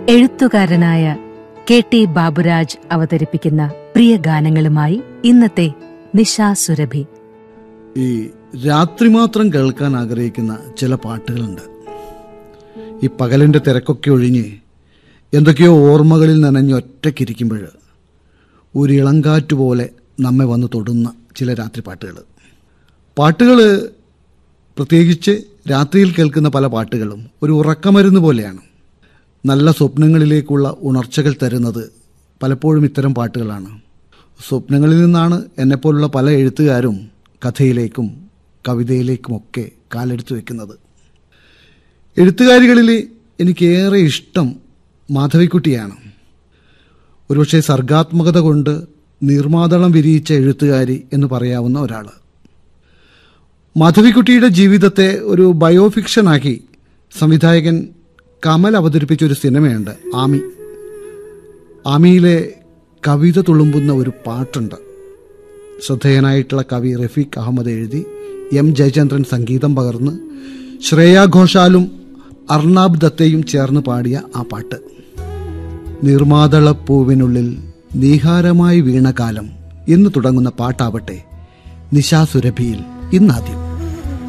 എഴുത്തുകാരനായ K T Baburaj അവതരിപ്പിക്കുന്ന പ്രിയ ഗാനങ്ങളുമായി ഇന്നത്തെ നിശാ സുരഭി ഈ രാത്രി മാത്രം കേൾക്കാൻ ആഗ്രഹിക്കുന്ന ചില പാട്ടുകളുണ്ട് ഈ പകലിൻ്റെ തിരക്കൊക്കെ ഒഴിഞ്ഞ് എന്തൊക്കെയോ ഓർമ്മകളിൽ നനഞ്ഞ് ഒറ്റയ്ക്കിരിക്കുമ്പോൾ ഒരു ഇളങ്കാറ്റ് പോലെ നമ്മെ വന്ന് തൊടുന്ന ചില രാത്രി പാട്ടുകൾ പാട്ടുകൾ പ്രത്യേകിച്ച് രാത്രിയിൽ കേൾക്കുന്ന പല പാട്ടുകളും ഒരു ഉറക്കമരുന്ന് പോലെയാണ് നല്ല സ്വപ്നങ്ങളിലേക്കുള്ള ഉണർച്ചകൾ തരുന്നത് പലപ്പോഴും ഇത്തരം പാട്ടുകളാണ് സ്വപ്നങ്ങളിൽ നിന്നാണ് എന്നെപ്പോലുള്ള പല എഴുത്തുകാരും കഥയിലേക്കും കവിതയിലേക്കുമൊക്കെ കാലെടുത്ത് വെക്കുന്നത് എഴുത്തുകാരികളിൽ എനിക്കേറെ ഇഷ്ടം മാധവിക്കുട്ടിയാണ് ഒരുപക്ഷെ സർഗാത്മകത കൊണ്ട് നീർമാതളം വിരിയിച്ച എഴുത്തുകാരി എന്ന് പറയാവുന്ന ഒരാൾ മാധവിക്കുട്ടിയുടെ ജീവിതത്തെ ഒരു ബയോഫിക്ഷനാക്കി സംവിധായകൻ കമൽ അവതരിപ്പിച്ച ഒരു സിനിമയുണ്ട് ആമി ആമിയിലെ കവിത തുളുമ്പുന്ന ഒരു പാട്ടുണ്ട് ശ്രദ്ധേയനായിട്ടുള്ള കവി റഫീഖ് അഹമ്മദ് എഴുതി എം ജയചന്ദ്രൻ സംഗീതം പകർന്ന് ശ്രേയ ഘോഷാലും അർണാബ് ദത്തയും ചേർന്ന് പാടിയ ആ പാട്ട് നീർമാതളപ്പൂവിനുള്ളിൽ നീഹാരമായി വീണ കാലം എന്ന് തുടങ്ങുന്ന പാട്ടാവട്ടെ നിശാസുരഭിയിൽ ഇന്നാദ്യം